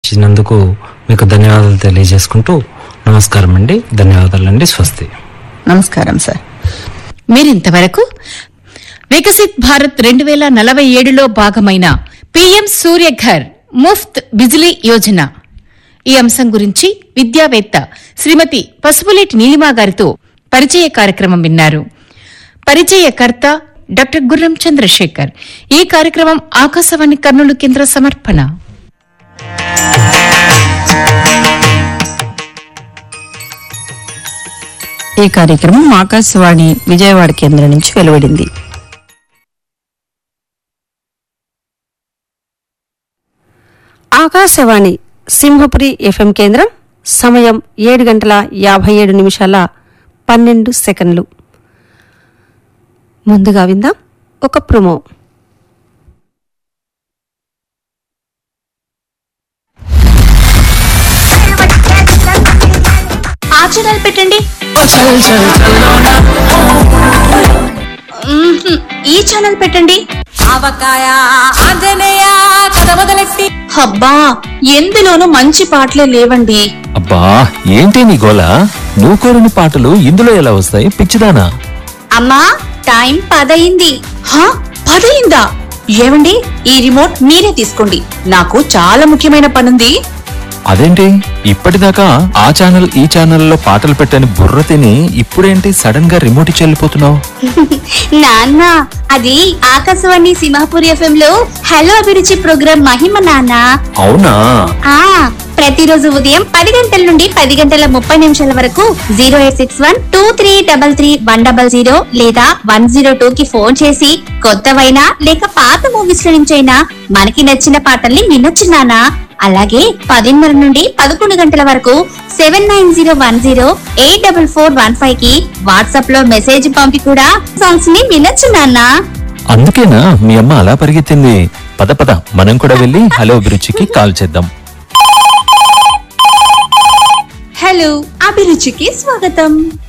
ఇచ్చినందుకు మీకు ధన్యవాదాలు తెలియజేసుకుంటూ నమస్కారం అండి ధన్యవాదాలండి స్వస్తి నమస్కారం సార్ మీరింతవరకు వికసిత్ భారత్ రెండు వేల నలభై ఏడులో భాగమైన పీఎం సూర్యఘర్ ముఫ్త్ బిజిలీ యోజన ఈ అంశం గురించి విద్యావేత్త శ్రీమతి పసుపులేటి నీలిమా గారితో పరిచయ కార్యక్రమం విన్నారు పరిచయకర్త డాక్టర్ గుర్రం చంద్రశేఖర్ ఈ కార్యక్రమం ఆకాశవాణి కర్నూలు కేంద్ర సమర్పణ ఈ కార్యక్రమం ఆకాశవాణి విజయవాడ కేంద్రం నుంచి వెలువడింది ఆకాశవాణి సింహపురి ఎఫ్ఎం కేంద్రం సమయం ఏడు గంటల యాభై ఏడు నిమిషాల పన్నెండు సెకండ్లు ముందుగా విందాం ఒక ప్రొమో ఆ ఛానల్ పెట్టండి మ్మ్హ్మ్. ఈ ఛానల్ పెట్టండి ఆవకాయ ఆంజనేయ కథ మొదలెట్టి అబ్బా ఎందులోనూ మంచి పాటలే లేవండి అబ్బా ఏంటి నీ గోల నువ్వు కోరిన పాటలు ఇందులో ఎలా వస్తాయి పిచ్చిదానా అమ్మా టైం పదయింది హా పదయిందా ఏవండి ఈ రిమోట్ మీరే తీసుకోండి నాకు చాలా ముఖ్యమైన పనుంది అదేంటి ఇప్పటిదాకా ఆ ఛానల్ ఈ ఛానల్లో పాటలు పెట్టని బుర్ర తిని ఇప్పుడేంటి సడన్ గా రిమోట్ ఇచ్చి వెళ్ళిపోతున్నావు నాన్న అది ఆకాశవాణి సింహాపూర్ ఎఫ్ఎం లో హలో అభిరుచి ప్రోగ్రాం మహిమ నాన్న అవునా ఆ ప్రతిరోజు ఉదయం పది గంటల నుండి పది గంటల ముప్పై నిమిషాల వరకు zero eight six one two three double three one double zero లేదా వన్ జీరో టూ కి ఫోన్ చేసి కొత్తవైనా లేక పాత మూవీస్ లో నుంచైనా మనకి నచ్చిన పాటల్ని వినొచ్చు నానా అలాగే పదిన్నర నుండి పదకొండు గంటల వరకు seven nine zero one zero eight double four one five కి వాట్సాప్ లో మెసేజ్ పంపి కూడా సాంగ్స్ ని వినొచ్చు నాన్నా అందుకేనా మీ అమ్మ అలా పరిగెత్తింది పద పద మనం కూడా వెళ్ళి హలో అభిరుచికి కాల్ చేద్దాం హలో అభిరుచికి స్వాగతం